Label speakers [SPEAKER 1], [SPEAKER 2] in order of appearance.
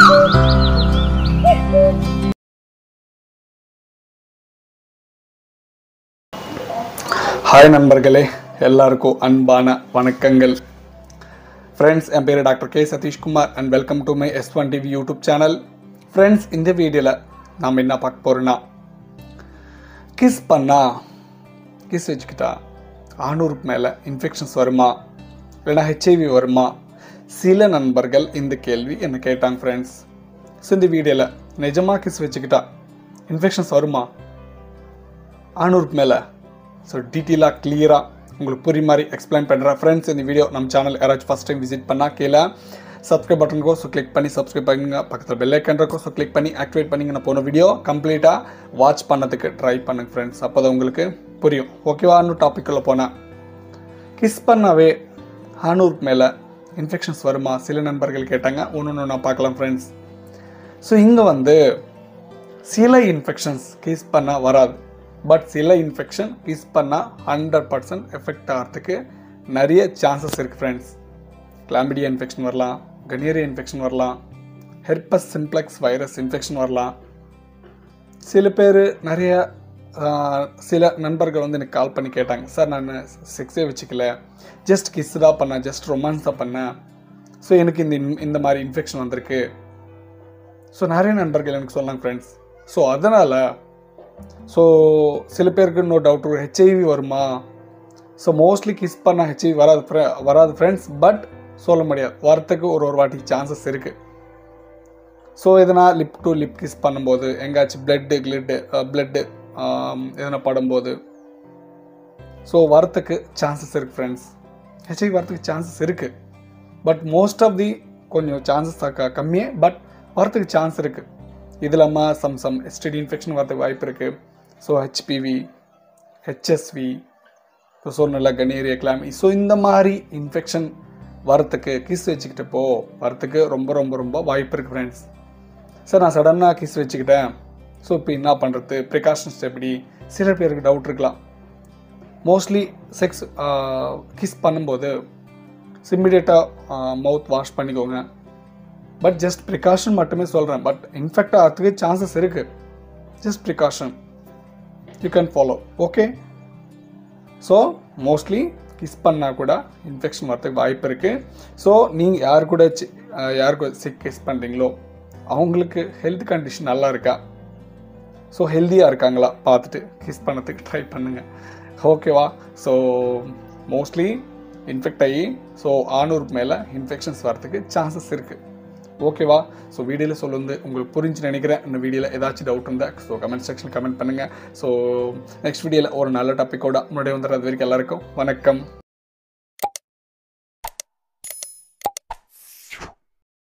[SPEAKER 1] hi நண்பர்களே எல்லாருக்கும் அன்பான வணக்கங்கள் ஃப்ரெண்ட்ஸ் என் பேர் doctor K Satishkumar and welcome to my S one TV YouTube channel friends இந்த வீடியோவில் நாம் என்ன பார்க்க போகிறோன்னா கிஸ் பண்ணா கிஸ் வச்சுக்கிட்டா ஆணூருக்கு மேலே இன்ஃபெக்ஷன்ஸ் வருமா இல்லைனா ஹெச்ஐவி வருமா சில நண்பர்கள் இந்த கேள்வி என்ன கேட்டாங்க ஃப்ரெண்ட்ஸ் ஸோ இந்த வீடியோவில் நிஜமாக கிஸ் வச்சுக்கிட்டா இன்ஃபெக்ஷன்ஸ் வருமா ஆணூருக்கு மேலே ஸோ டீட்டெயிலாக கிளியராக உங்களுக்கு புரிய மாதிரி எக்ஸ்பிளைன் பண்ணுறேன் ஃப்ரெண்ட்ஸ் இந்த வீடியோ நம்ம சேனல் யாராச்சும் ஃபஸ்ட் டைம் விசிட் பண்ணால் கீழே சப்ஸ்கிரைப் பட்டனுக்கோ ஸோ கிளிக் பண்ணி சப்ஸ்கிரைப் பண்ணுங்க பக்கத்தில் பெல் ஐக்கன் இருக்கும் ஸோ கிளிக் பண்ணி ஆக்டிவேட் பண்ணிங்க நான் போன வீடியோ கம்ப்ளீட்டாக வாட்ச் பண்ணதுக்கு ட்ரை பண்ணுங்க ஃப்ரெண்ட்ஸ் அப்போ தான் உங்களுக்கு புரியும் ஓகேவா இன்னும் டாப்பிக்குள்ளே போனேன் கிஸ் பண்ணாவே ஆணூருக்கு மேலே இன்ஃபெக்ஷன்ஸ் வருமா சில நண்பர்கள் கேட்டாங்க ஒன்று ஒன்று நான் பார்க்கலாம் ஃப்ரெண்ட்ஸ் ஸோ இங்கே வந்து சில இன்ஃபெக்ஷன்ஸ் கிஸ் பண்ணால் வராது பட் சில இன்ஃபெக்ஷன் கிஸ் பண்ணால் ஹண்ட்ரட் பர்சன்ட் எஃபெக்ட் ஆகிறதுக்கு நிறைய சான்சஸ் இருக்குது ஃப்ரெண்ட்ஸ் கிளாம்பிடியா இன்ஃபெக்ஷன் வரலாம் கனேரியா இன்ஃபெக்ஷன் வரலாம் ஹெர்பஸ் சிம்ப்ளெக்ஸ் வைரஸ் இன்ஃபெக்ஷன் வரலாம் சில பேர் நிறைய ஆஹ், சில நண்பர்கள் வந்து எனக்கு கால் பண்ணி கேட்டாங்க சார் நான் செக்ஸே வச்சுக்கல ஜஸ்ட் கிஸ் தான் பண்ணேன் ஜஸ்ட் ரொமான்ஸ் தான் பண்ணேன் ஸோ எனக்கு இந்த இந்த மாதிரி இன்ஃபெக்ஷன் வந்திருக்கு ஸோ நிறைய நண்பர்கள் எனக்கு சொன்னாங்க ஃப்ரெண்ட்ஸ் ஸோ அதனால் ஸோ சில பேருக்கு இன்னொரு டவுட் ஹெச்ஐவி வருமா ஸோ மோஸ்ட்லி கிஸ் பண்ண ஹெச்ஐவி வராது fri- வராது ஃப்ரெண்ட்ஸ் பட் சொல்ல முடியாது வரத்துக்கு ஒரு ஒரு வாட்டி சான்சஸ் இருக்குது ஸோ எதனா லிப் டு லிப் கிஸ் பண்ணும்போது எங்கேயாச்சும் பிளட்டு கிளிட்டு பிளட்டு எதனா படும்போது ஸோ வரத்துக்கு சான்சஸ் இருக்குது ஃப்ரெண்ட்ஸ் ஹெச்ஐவி வரத்துக்கு சான்சஸ் இருக்குது பட் மோஸ்ட் ஆஃப் தி கொஞ்சம் சான்சஸ் கம்மியே பட் வரத்துக்கு சான்ஸ் இருக்குது இது இல்லாமல் சம் சம் எஸ்டிடி இன்ஃபெக்ஷன் வரதுக்கு வாய்ப்பு இருக்குது ஸோ ஹெச்பிவி ஹெச்எஸ்வி இப்போ சொன்னல கனேரியா கிளாமி ஸோ இந்த மாதிரி இன்ஃபெக்ஷன் வரத்துக்கு கிஸ் வச்சுக்கிட்டு போ வரத்துக்கு ரொம்ப ரொம்ப ரொம்ப வாய்ப்பு இருக்குது ஃப்ரெண்ட்ஸ் சார் நான் சடனாக கிஸ் வச்சுக்கிட்டேன் ஸோ இப்போ என்ன பண்ணுறது ப்ரிகாஷன்ஸ் எப்படி சில பேருக்கு டவுட் இருக்கலாம் மோஸ்ட்லி செக்ஸ் கிஸ் பண்ணும்போது இம்மிடியேட்டாக மவுத் வாஷ் பண்ணிக்கோங்க பட் ஜஸ்ட் ப்ரிகாஷன் மட்டுமே சொல்கிறேன் பட் இன்ஃபெக்ட் ஆகிறதுக்கு சான்சஸ் இருக்குது just precaution you can follow okay so mostly kiss பண்ணால் கூட இன்ஃபெக்ஷன் வரதுக்கு வாய்ப்பு இருக்குது ஸோ நீங்கள் யார் கூட சி- அஹ் யார் கூட சிக் கிஸ் பண்ணுறீங்களோ அவங்களுக்கு ஹெல்த் கண்டிஷன் நல்லா இருக்கா ஸோ ஹெல்த்தியாக இருக்காங்களா பார்த்துட்டு கிஸ் பண்ணதுக்கு ட்ரை பண்ணுங்கள் ஓகேவா ஸோ மோஸ்ட்லி இன்ஃபெக்ட் ஆகி ஸோ ஆணூருக்கு மேலே இன்ஃபெக்ஷன்ஸ் வரதுக்கு சான்சஸ் இருக்குது ஓகேவா ஸோ வீடியோவில் சொல்லுந்து உங்களுக்கு புரிஞ்சு நினைக்கிறேன் இந்த வீடியோவில் ஏதாச்சும் டவுட் இருந்தால் ஸோ கமெண்ட் செக்ஷன் கமெண்ட் பண்ணுங்கள் ஸோ நெக்ஸ்ட் வீடியோவில் ஒரு நல்ல டாப்பிக்கோட முன்னாடி வந்துடுறது வரைக்கும் எல்லாருக்கும் வணக்கம்